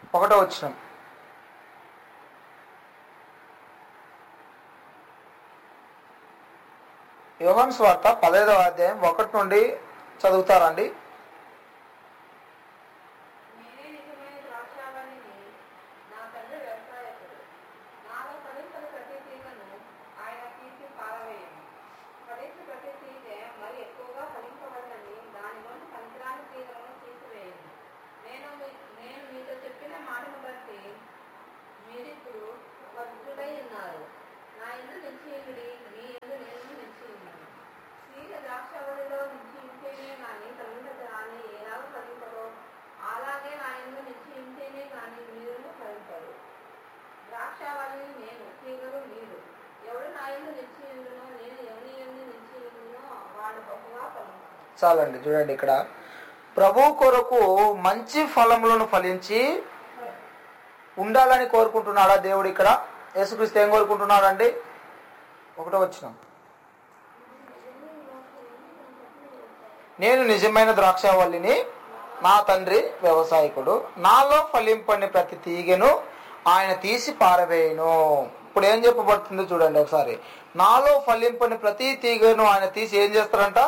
ఒకటో వచ్చిన యోహాన్ స్వార్త పదహైదవ అధ్యాయం ఒకటి నుండి చదువుతారండి నేనే నిజమైన ద్రాక్షావళిని, నా తండ్రి వ్యవసాయకుడు. నాలో ఫలించని ప్రతి తీగను ఆయన తీసి పారవేయును. ఫలించు ప్రతి తీగ మరి ఎక్కువగా ఫలింపవలనని దానిలోని పనికిరాని తీగలను తీసివేయును. నేను మీ- నేను మీతో చెప్పిన మాటను బట్టి మీరిప్పుడు బద్ధులై ఉన్నారు. నా యందు నిలిచియుండుడి, మీ యందు నేను నిలిచియున్నాను. తీగ ద్రాక్షావళిలో నుంచి ఉంటేనే గాని ఫలించదు రాని ఎలాగ ఫలింపదో అలాగే నా యందు నిలిచి ఉంటేనే గాని మీరును ఫలింపరు ద్రాక్షావళిని నేను తీగలు మీరు ఎవడు నా యందు నిలిచి ఉండునో నేను ఎవరి యందు నిలిచి ఉండునో వాడు బహుగా ఫలించును చాలండి చూడండి ఇక్కడ ప్రభు కొరకు మంచి ఫలములను ఫలించి ఉండాలని కోరుకుంటున్నాడా దేవుడు ఇక్కడ యేసుక్రీస్తు ఏం కోరుకుంటున్నాడండి ఒకటో వచ్చిన నేను నిజమైన ద్రాక్షావల్లిని నా తండ్రి వ్యవసాయకుడు నాలో ఫలింపని ప్రతి తీగను ఆయన తీసి పారవేయను ఇప్పుడు ఏం చెప్పబడుతుందో చూడండి ఒకసారి నాలో ఫలింపని ప్రతి తీగను ఆయన తీసి ఏం చేస్తారంట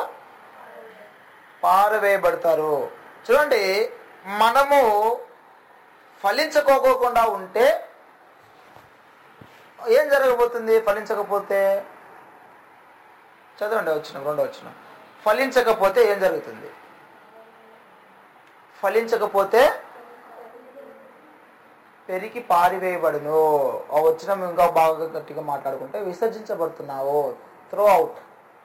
పారవేయబడతారు చూడండి మనము ఫలించుకోకుండా ఉంటే ఏం జరగబోతుంది ఫలించకపోతే చదవండి వచ్చిన రెండో వచ్చిన ఫలించకపోతే ఏం జరుగుతుంది ఫలించకపోతే పెరిగి పారివేయబడును ఆ వచ్చిన ఇంకా బాగా గట్టిగా మాట్లాడుకుంటే విసర్జించబడుతున్నావు త్రో అవుట్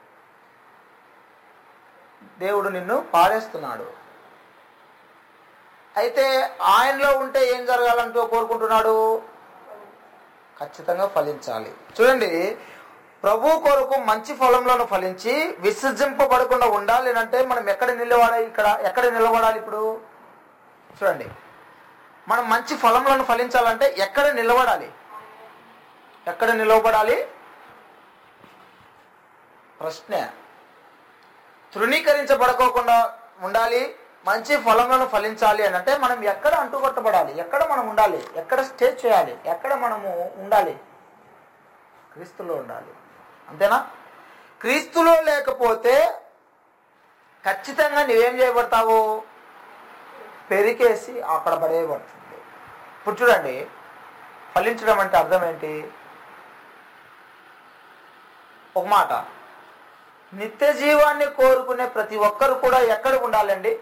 దేవుడు నిన్ను పారేస్తున్నాడు అయితే ఆయనలో ఉంటే ఏం జరగాలంటూ కోరుకుంటున్నాడు ఖచ్చితంగా ఫలించాలి చూడండి ప్రభు కొరకు మంచి ఫలంలోను ఫలించి విసర్జింపబడకుండా ఉండాలి అంటే మనం ఎక్కడ నిలబడాలి ఇక్కడ ఎక్కడ నిలబడాలి ఇప్పుడు చూడండి మనం మంచి ఫలంలోను ఫలించాలంటే ఎక్కడ నిలబడాలి ఎక్కడ నిలవబడాలి ప్రశ్న తృణీకరించబడుకోకుండా ఉండాలి మంచి ఫలములను ఫలించాలి అని అంటే మనం ఎక్కడ అంటుకొట్టబడాలి ఎక్కడ మనం ఉండాలి ఎక్కడ స్టే చేయాలి ఎక్కడ మనము ఉండాలి క్రీస్తులో ఉండాలి అంతేనా క్రీస్తులో లేకపోతే ఖచ్చితంగా నువ్వేం చేయబడతావు పెరికేసి అక్కడ పడేయబడుతుంది ఇప్పుడు చూడండి ఫలించడం అంటే అర్థం ఏంటి ఒక మాట నిత్య జీవాన్ని కోరుకునే ప్రతి ఒక్కరు కూడా ఎక్కడ ఉండాలండి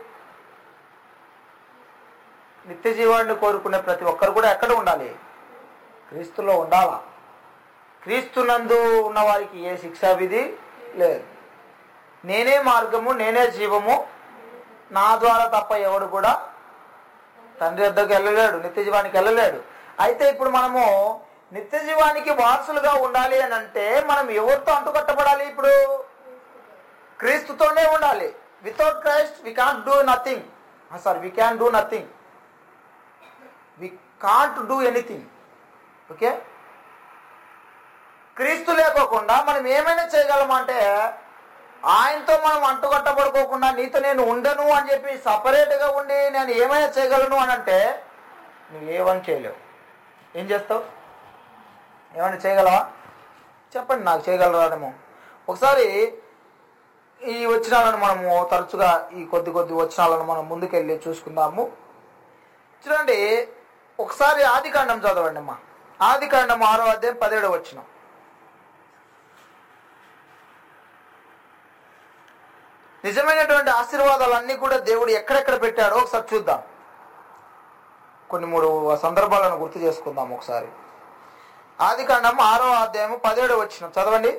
నిత్య జీవాన్ని కోరుకునే ప్రతి ఒక్కరు కూడా ఎక్కడ ఉండాలి క్రీస్తులో ఉండాలా క్రీస్తునందు ఉన్న వారికి ఏ శిక్షా విధి లేదు నేనే మార్గము నేనే జీవము నా ద్వారా తప్ప ఎవడు కూడా తండ్రి వద్దకు వెళ్ళలేడు నిత్య జీవానికి వెళ్ళలేడు అయితే ఇప్పుడు మనము నిత్య జీవానికి వారసులుగా ఉండాలి అని అంటే మనం ఎవరితో అంటుకట్టబడాలి ఇప్పుడు క్రీస్తుతోనే ఉండాలి without Christ we can't do nothing sorry we can do nothing we can't do anything okay క్రీస్తు లేకోకుండా మనం ఏమైనా చేయగలమంటే ఆయనతో మనం అంటుకట్టబడుకోకుండా నీతో నేను ఉండను అని చెప్పి సపరేట్గా ఉండి నేను ఏమైనా చేయగలను అని అంటే నువ్వు ఏమని చేయలేవు ఏం చేస్తావు ఏమైనా చేయగలవా చెప్పండి నాకు చేయగలరానేమో ఒకసారి ఈ వచనాలను మనము తరచుగా ఈ కొద్ది కొద్ది వచనాలను మనం ముందుకెళ్ళి చూసుకుందాము చూడండి ఒకసారి ఆది కాండం చదవండి అమ్మా ఆది కాండం ఆరో అధ్యాయం పదిహేడు వచ్చిన నిజమైనటువంటి ఆశీర్వాదాలన్నీ కూడా దేవుడు ఎక్కడెక్కడ పెట్టాడో ఒకసారి చూద్దాం కొన్ని మూడు సందర్భాలను గుర్తు చేసుకుందాం ఒకసారి ఆది కాండం ఆరో అధ్యాయం పదిహేడు వచ్చిన చదవండి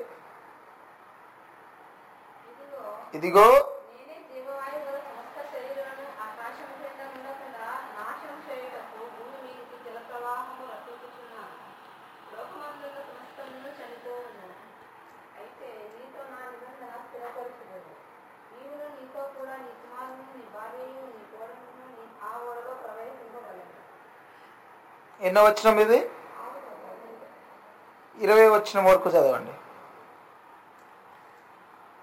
ఇదిగో ఇదిగో నేనే జీవవాయువుల సమస్త శరీరులను ఆకాశం క్రింద ఉండకుండా నాశనం చేయుటకు భూమి మీదికి జల ప్రవాహము రప్పించుచున్నాను లోకమందున్న సమస్తమును చనిపోవును అయితే నీతో నా నిబంధన స్థిరపరచుదును నీవును నీతో కూడా నీ కుమారుని నీ భార్యయు నీ కోడలను నీ ఆ ఓడలో ప్రవేశింపగలను ఎన్నో వచ్చిన ఇది ఇరవై వచ్చిన వరకు చదవండి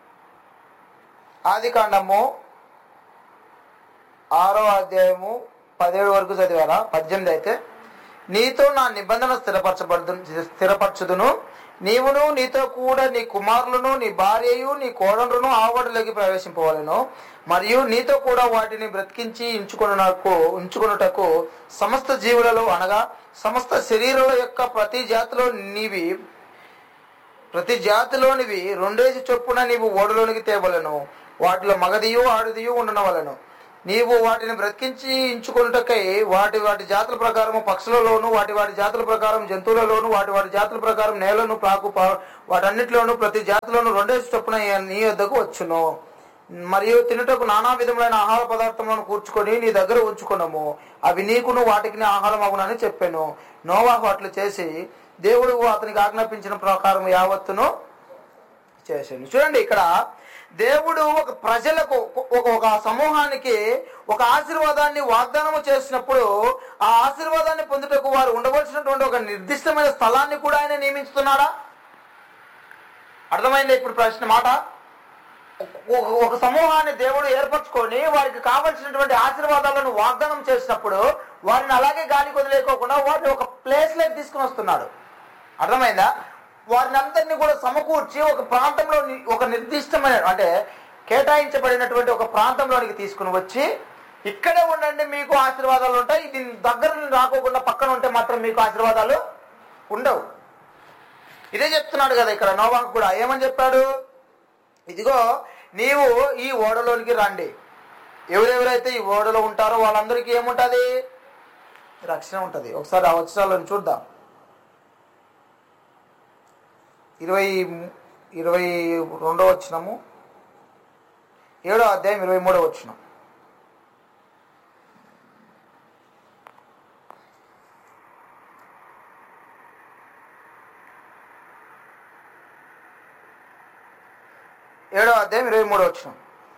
ఆది కాండము ఆరో అధ్యాయము పదిహేడు వరకు చదివారా పద్దెనిమిది అయితే నీతో నా నిబంధన స్థిరపరచబడు స్థిరపరచుదును నీవును నీతో కూడా నీ కుమారులను నీ భార్యయు నీ కోడలను ఆవడలోకి ప్రవేశింపవలను మరియు నీతో కూడా వాటిని బ్రతికించి ఉంచుకొనుటకు ఉంచుకొనుటకు సమస్త జీవులలో అనగా సమస్త శరీరాల యొక్క ప్రతి జాతిలో నీవి ప్రతి జాతిలోనివి రెండేసి చొప్పున నీవు ఓడలోనికి తేవలను వాటిలో మగదియు ఆడుదియు ఉండనవలను నీవు వాటిని బ్రతికించి ఇంచుకొనుటకై వాటి వాటి జాతుల ప్రకారం పక్షులలోను వాటి వాటి జాతుల ప్రకారం జంతువులలోను వాటి వాటి జాతుల ప్రకారం నేలను ప్రాకు పా- వాటన్నిటిలోను ప్రతి జాతిలోను రెండేసి చొప్పున నీ వద్దకు వచ్చును మరియు తినుటకు నానా విధములైన ఆహార పదార్థములను కూర్చుకొని నీ దగ్గర ఉంచుకున్నాము అవి నీకును వాటికి ఆహారం అగునని చెప్పాను నోవాహు అట్లు చేసి దేవుడు అతనికి ఆజ్ఞాపించిన ప్రకారం యావత్తును చేసాను చూడండి ఇక్కడ దేవుడు ఒక ప్రజలకు ఒక ఒక సమూహానికి ఒక ఆశీర్వాదాన్ని వాగ్దానము చేసినప్పుడు ఆ ఆశీర్వాదాన్ని పొందుటకు వారు ఉండవలసినటువంటి ఒక నిర్దిష్టమైన స్థలాన్ని కూడా ఆయన నియమిస్తున్నాడా అర్థమైంది ఇప్పుడు ప్రశ్న మాట ఒక- ఒక సమూహాన్ని దేవుడు ఏర్పరచుకొని వారికి కావలసినటువంటి ఆశీర్వాదాలను వాగ్దానం చేసినప్పుడు వారిని అలాగే గాలి వదిలేకోకుండా వారిని ఒక ప్లేస్ లోకి తీసుకుని వస్తున్నాడు అర్థమైందా వారిని అందరినీ కూడా సమకూర్చి ఒక ప్రాంతంలో ని- ఒక నిర్దిష్టమైన అంటే కేటాయించబడినటువంటి ఒక ప్రాంతంలోనికి తీసుకుని వచ్చి ఇక్కడే ఉండండి మీకు ఆశీర్వాదాలు ఉంటాయి దీని దగ్గర నుండి రాకోకుండా పక్కన ఉంటే మాత్రం మీకు ఆశీర్వాదాలు ఉండవు ఇదే చెప్తున్నాడు కదా ఇక్కడ నోవాకు కూడా ఏమని చెప్పాడు ఇదిగో నీవు ఈ ఓడలోనికి రండి ఎవరెవరైతే ఈ ఓడలో ఉంటారో వాళ్ళందరికీ ఏముంటుంది రక్షణ ఉంటుంది ఒకసారి ఆ వచ్చరాలను చూద్దాం ఇరవై ఇరవై రెండో వచ్చినము ఏడో అధ్యాయం ఇరవై మూడో వచ్చినాం ఏడో అధ్యాయం ఇరవై మూడో వచ్చినాం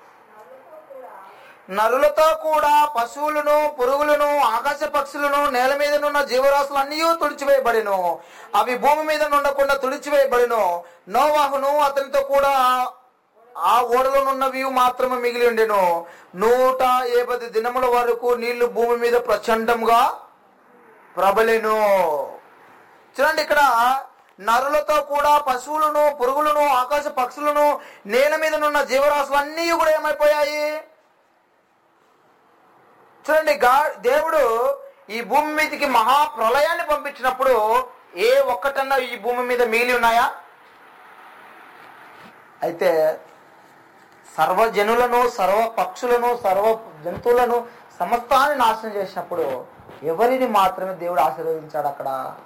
నరులతో కూడా పశువులను పురుగులను ఆకాశ పక్షులను నేల మీద నున్న జీవరాశులు అన్నీ తుడిచివేయబడిను అవి భూమి మీద నుండకుండా తుడిచివేయబడిను నోవాహును అతనితో కూడా ఆ ఓడలోనున్నవి మాత్రమే మిగిలి ఉండెను నూట ఏపది దినముల వరకు నీళ్లు భూమి మీద ప్రచండంగా ప్రబలెను చూడండి ఇక్కడ నరులతో కూడా పశువులను పురుగులను ఆకాశ పక్షులను నేల మీద నున్న జీవరాశులు అన్నీ కూడా ఏమైపోయాయి చూడండి గా దేవుడు ఈ భూమి మీదకి మహా ప్రళయాన్ని పంపించినప్పుడు ఏ ఒక్కటన్నా ఈ భూమి మీద మిగిలి ఉన్నాయా అయితే సర్వజనులను సర్వ పక్షులను సర్వ జంతువులను సమస్తాన్ని నాశనం చేసినప్పుడు ఎవరిని మాత్రమే దేవుడు ఆశీర్వదించాడు అక్కడ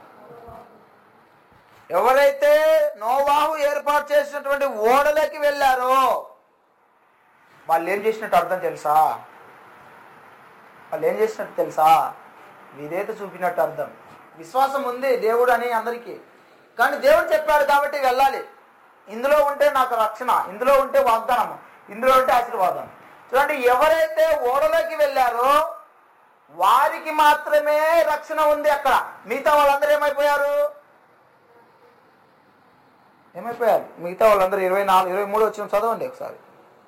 ఎవరైతే నోవాహు ఏర్పాటు చేసినటువంటి ఓడలోకి వెళ్ళారో వాళ్ళు ఏం చేసినట్టు అర్థం తెలుసా వాళ్ళు ఏం చేసినట్టు తెలుసా విధేయత చూపినట్టు అర్థం విశ్వాసం ఉంది దేవుడు అని అందరికీ కానీ దేవుడు చెప్పాడు కాబట్టి వెళ్ళాలి ఇందులో ఉంటే నాకు రక్షణ ఇందులో ఉంటే వాగ్దానం ఇందులో ఉంటే ఆశీర్వాదం చూడండి ఎవరైతే ఓడలోకి వెళ్ళారో వారికి మాత్రమే రక్షణ ఉంది అక్కడ మిగతా వాళ్ళందరూ ఏమైపోయారు ఏమైపోయారు మిగతా వాళ్ళందరూ ఇరవై నాలుగు ఇరవై మూడు వచ్చిన చదవండి ఒకసారి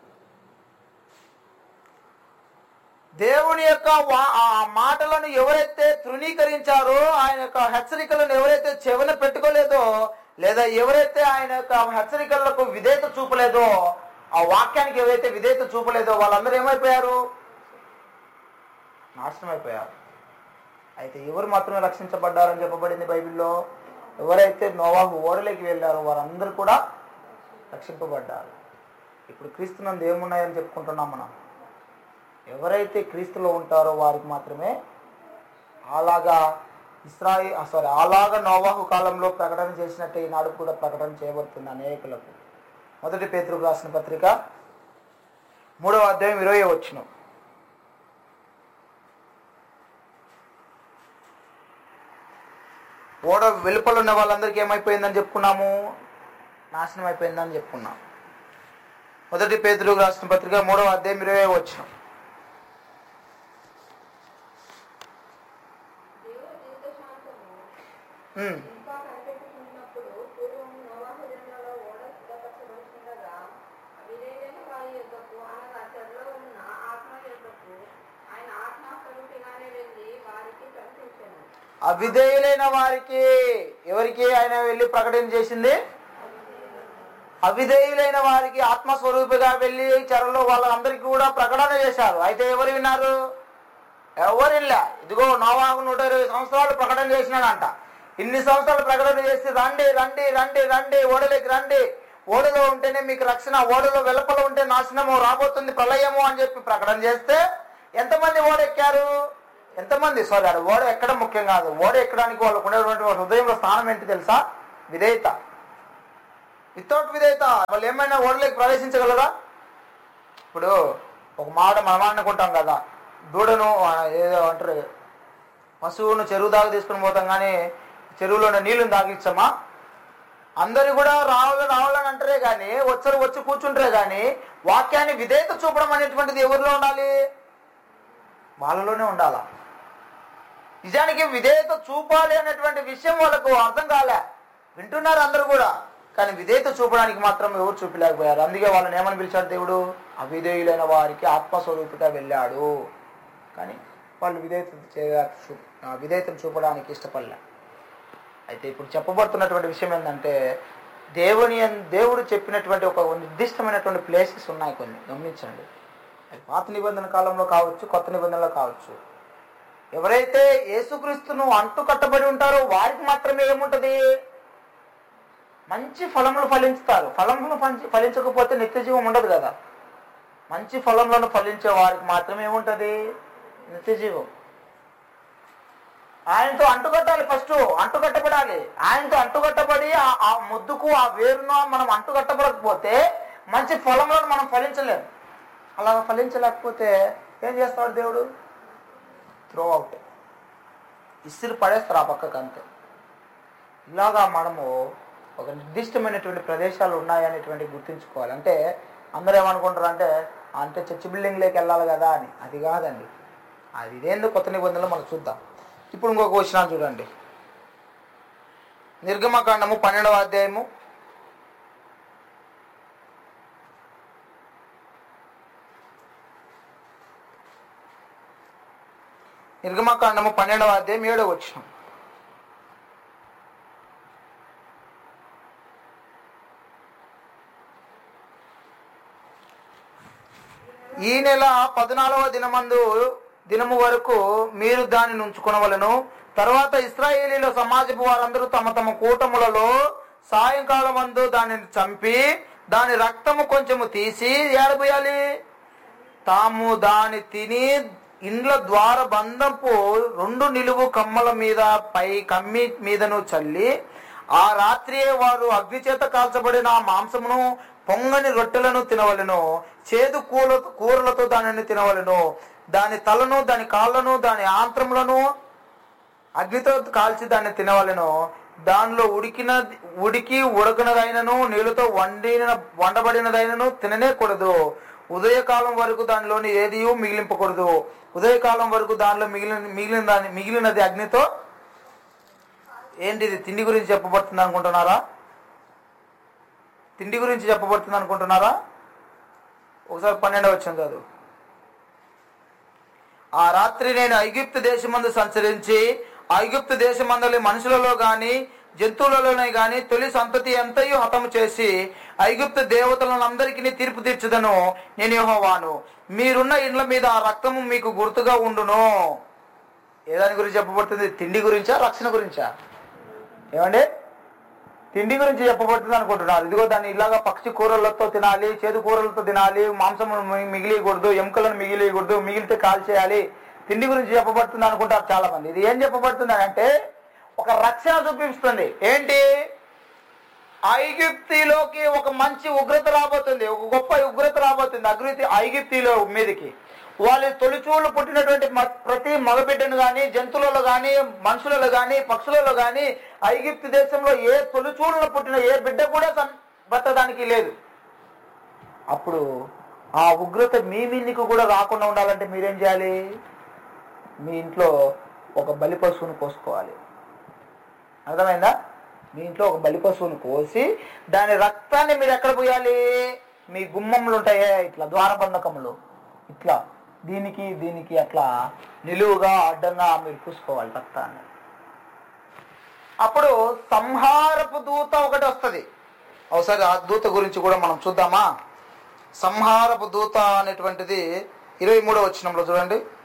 దేవుని యొక్క వా- ఆ మాటలను ఎవరైతే తృణీకరించారో ఆయన యొక్క హెచ్చరికలను ఎవరైతే చెవిన పెట్టుకోలేదో లేదా ఎవరైతే ఆయన యొక్క హెచ్చరికలకు విధేయత చూపలేదో ఆ వాక్యానికి ఎవరైతే విధేయత చూపలేదో వాళ్ళందరూ ఏమైపోయారు నాశనం అయిపోయారు అయితే ఎవరు మాత్రమే రక్షించబడ్డారని చెప్పబడింది బైబిల్లో ఎవరైతే నోవాహు ఓడలోకి వెళ్ళారో వారందరూ కూడా రక్షింపబడ్డారు ఇప్పుడు క్రీస్తునందు ఏమున్నాయని చెప్పుకుంటున్నాం మనం ఎవరైతే క్రీస్తులో ఉంటారో వారికి మాత్రమే అలాగా ఇస్రాయి సారీ అలాగా నోవాహు కాలంలో ప్రకటన చేసినట్టే ఈనాడు కూడా ప్రకటన చేయబడుతుంది అనేకులకు మొదటి పేతురుకు రాసిన పత్రిక మూడవ అధ్యాయం ఇరవై వచ్చిన ఓడ వెలుపల ఉన్న వాళ్ళందరికీ ఏమైపోయిందని చెప్పుకున్నాము నాశనం అయిపోయిందని చెప్పుకున్నాం మొదటి పేతురుకు రాసిన పత్రిక మూడవ అధ్యాయం ఇరవై వచ్చిన దేవుడు జీవిత శాంతము ఉమ్. ఇంకా కనిపెట్టుకున్నప్పుడు పూర్వం నోవాహు దినములలో ఓడ సిద్ధపరచబడుతుండగా విధేయులైన వారి యొద్దకు అనగా చెరలో ఉన్న ఆత్మ యొద్దకు ఆయన ఆత్మ స్వరూపిగానే అవిధేయులైన వారికి ఎవరికి ఆయన వెళ్ళి ప్రకటన చేసింది అవిధేయులైన వారికి ఆత్మస్వరూపిగా వెళ్ళి చెరలో వాళ్ళందరికీ కూడా ప్రకటన చేశారు అయితే ఎవరు విన్నారు ఎవరు వినలే ఇదిగో నోవాహు నూట ఇరవై సంవత్సరాలు ప్రకటన చేసినాడంట ఇన్ని సంవత్సరాలు ప్రకటన చేసి రండి రండి రండి రండి ఓడలోకి రండి ఓడలో ఉంటేనే మీకు రక్షణ ఓడలో వెలుపల ఉంటే నాశనము రాబోతుంది ప్రళయము అని చెప్పి ప్రకటన చేస్తే ఎంతమంది ఓడ ఎక్కారు ఎంతమంది సారీ ఆడ ఓడ ఎక్కడం ముఖ్యం కాదు ఓడ ఎక్కడానికి వాళ్ళకు ఉండేటువంటి వాళ్ళ హృదయంలో స్థానం ఏంటి తెలుసా విధేయత వితౌట్ విధేయత వాళ్ళు ఏమైనా ఓడలోకి ప్రవేశించగలరా ఇప్పుడు ఒక మాట మనం అనుకుంటాం కదా దూడను ఆ, ఏదో అంటారు పశువును చెరువు దాకా తీసుకుని పోతాం కానీ చెరువులో నీళ్ళని తాగిచ్చమా అందరు కూడా రావాలి రావాలని అంటారే కానీ వచ్చరు వచ్చి కూర్చుంటారే కానీ వాక్యాన్ని విధేయత చూపడం అనేటువంటిది ఎవరిలో ఉండాలి వాళ్ళలోనే ఉండాలా నిజానికి విధేయత చూపాలి అనేటువంటి విషయం వాళ్ళకు అర్థం కాలే వింటున్నారు అందరూ కూడా కానీ విధేయత చూపడానికి మాత్రం ఎవరు చూపలేకపోయారు అందుకే వాళ్ళని ఏమని పిలిచాడు దేవుడు అవిధేయులైన వారికి ఆత్మస్వరూపిగా వెళ్ళాడు కానీ వాళ్ళు విధేయత చేయ- చూ- ఆ విధేయతను చూపడానికి ఇష్టపడలే అయితే ఇప్పుడు చెప్పబడుతున్నటువంటి విషయం ఏంటంటే దేవుని అన్- దేవుడు చెప్పినటువంటి ఒక నిర్దిష్టమైనటువంటి ప్లేసెస్ ఉన్నాయి కొన్ని గమనించండి అది పాత నిబంధన కాలంలో కావచ్చు కొత్త నిబంధనలో కావచ్చు ఎవరైతే యేసుక్రీస్తును అంటు కట్టబడి ఉంటారో వారికి మాత్రమే ఏముంటది మంచి ఫలములు ఫలించుతారు ఫలములు ఫలించ- ఫలించకపోతే నిత్య జీవం ఉండదు కదా మంచి ఫలములను ఫలించే వారికి మాత్రమే ఏముంటది నిత్య జీవం ఆయనతో అంటుకట్టాలి ఫస్ట్ అంటుకట్టబడాలి ఆయనతో అంటుకట్టబడి ఆ- ఆ ముద్దుకు ఆ వేరును మనం అంటుకట్టబడకపోతే మంచి ఫలములను మనం ఫలించలేము అలా ఫలించలేకపోతే ఏం చేస్తాడు దేవుడు త్రో అవుట్ ఇస్త్రీ పడేస్తారు ఆ పక్కకు అంతే ఇలాగా మనము ఒక నిర్దిష్టమైనటువంటి ప్రదేశాలు ఉన్నాయనేటువంటి గుర్తుంచుకోవాలి అంటే అందరూ ఏమనుకుంటారు అంటే అంటే చర్చ్ బిల్డింగ్లోకి వెళ్ళాలి కదా అని అది కాదండి అది ఇదేందో కొత్త నిబంధనలు మనం చూద్దాం ఇప్పుడు ఇంకొక వచనాలు చూడండి నిర్గమకాండము పన్నెండవ అధ్యాయము నిర్గమకాండము పన్నెండవ అధ్యాయం ఏడవ వచ్చిన ఈ నెల పద్నాలుగవ దినమందు దినము వరకు మీరు దానిని ఉంచుకొనవలను తర్వాత ఇస్రాయేలీల సమాజపు వారందరూ తమ తమ కూటములలో సాయంకాలం మందు దానిని చంపి దాని రక్తము కొంచెము తీసి ఏడబోయాలి తాము దాని తిని ఇండ్ల ద్వార బంధపు రెండు నిలువు కమ్మల మీద పై కమ్మి మీదను చల్లి ఆ రాత్రియే వారు అగ్ని చేత కాల్చబడిన ఆ మాంసమును పొంగని రొట్టెలను తినవలెను చేదు కూల కూరలతో దానిని తినవలెను దాని తలను దాని కాళ్ళను దాని ఆంత్రములను అగ్నితో కాల్చి దాన్ని తినవలెను దానిలో ఉడికిన ఉడికి ఉడకనదైనను నీళ్ళతో వండిన వండబడినదైనను తిననేకూడదు ఉదయకాలం వరకు దానిలోని ఏది మిగిలింపకూడదు ఉదయకాలం వరకు దానిలో మిగిలిన మిగిలిన దాని మిగిలినది అగ్నితో ఏంటిది తిండి గురించి చెప్పబడుతుంది అనుకుంటున్నారా తిండి గురించి చెప్పబడుతుంది అనుకుంటున్నారా ఒకసారి పన్నెండవ వచ్చిన చదువు ఆ రాత్రి నేను ఐగుప్తు దేశమందు సంచరించి ఐగుప్తు దేశమందలి మనుషులలో గాని జంతువులలోనే గాని తొలి సంతతి ఎంతయు హతము చేసి ఐగుప్తు దేవతలందరికీ తీర్పు తీర్చుదను నేను యెహోవాను మీరున్న ఇండ్ల మీద ఆ రక్తము మీకు గుర్తుగా ఉండును ఏదాని గురించి చెప్పబడుతుంది తిండి గురించా రక్షణ గురించా ఏమండి తిండి గురించి చెప్పబడుతుంది అనుకుంటున్నారు ఇదిగో దాన్ని ఇలాగా పక్షి కూరలతో తినాలి చేదు కూరలతో తినాలి మాంసం మిగిలియకూడదు ఎముకలను మిగిలియకూడదు మిగిలితే కాల్ చేయాలి తిండి గురించి చెప్పబడుతుంది అనుకుంటారు చాలా మంది ఇది ఏం చెప్పబడుతుంది అంటే ఒక రక్షణ చూపిస్తుంది ఏంటి ఐగిప్తిలోకి ఒక మంచి ఉగ్రత రాబోతుంది ఒక గొప్ప ఉగ్రత రాబోతుంది అగ్రతి ఐగిప్తిలో మీదకి వాళ్ళు తొలిచూళ్ళు పుట్టినటువంటి మ- ప్రతి మగబిడ్డను గాని జంతువులలో గాని మనుషులలో గాని పక్షులలో గాని ఐగిప్తు దేశంలో ఏ తొలిచూళ్ళలో పుట్టిన ఏ బిడ్డ కూడా సం- బతకడానికి లేదు అప్పుడు ఆ ఉగ్రత మీ మీదకి కూడా రాకుండా ఉండాలంటే మీరేం చేయాలి మీ ఇంట్లో ఒక బలి పశువుని కోసుకోవాలి అర్థమైందా మీ ఇంట్లో ఒక బలి పశువుని కోసి దాని రక్తాన్ని మీరు ఎక్కడ పోయాలి మీ గుమ్మములు ఉంటాయే ఇట్లా ద్వారబంధకములు ఇట్లా దీనికి దీనికి అట్లా నిలువుగా అడ్డంగా మీరు పూసుకోవాలి రక్తాన్ని అప్పుడు సంహారపు దూత ఒకటి వస్తుంది ఒకసారి ఆ దూత గురించి కూడా మనం చూద్దామా సంహారపు దూత అనేటువంటిది ఇరవై మూడో వచ్చినంలో చూడండి